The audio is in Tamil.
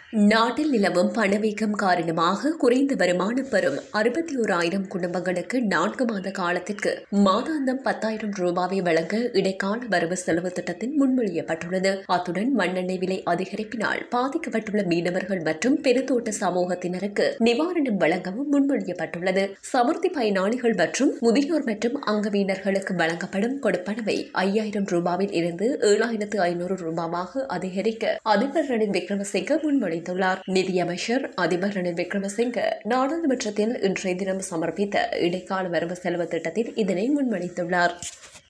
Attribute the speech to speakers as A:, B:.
A: நாட்டில் நிலவும் பணவீக்கம் காரணமாக குறைந்த வருமானம் பெறும் அறுபத்தி ஓராயிரம் குடும்பங்களுக்கு நான்கு மாத காலத்திற்கு மாதாந்தம் பத்தாயிரம் ரூபாவை வழங்க இடைக்கால வரவு செலவு திட்டத்தில் முன்மொழியப்பட்டுள்ளது அத்துடன் மண்ணெண்ணெய் விலை அதிகரிப்பினால் பாதிக்கப்பட்டுள்ள மீனவர்கள் மற்றும் பெருந்தோட்ட சமூகத்தினருக்கு நிவாரணம் வழங்கவும் முன்மொழியப்பட்டுள்ளது சமுர்த்தி பயனாளிகள் மற்றும் முதியோர் மற்றும் அங்கவீனர்களுக்கு வழங்கப்படும் கொடுப்பனவை ஐயாயிரம் ரூபாவில் இருந்து ஏழாயிரத்து ஐநூறு ரூபாவாக அதிகரிக்க அதிபர் ரணில் விக்ரமசிங்க முன்மொழி தெரிவித்துள்ளார் நிதியமைச்சர் அதிபர் ரணில் விக்ரமசிங்க நாடாளுமன்றத்தில் இன்றைய தினம் சமர்ப்பித்த இடைக்கால வரவு செலவு திட்டத்தில் இதனை முன்மொழித்துள்ளார்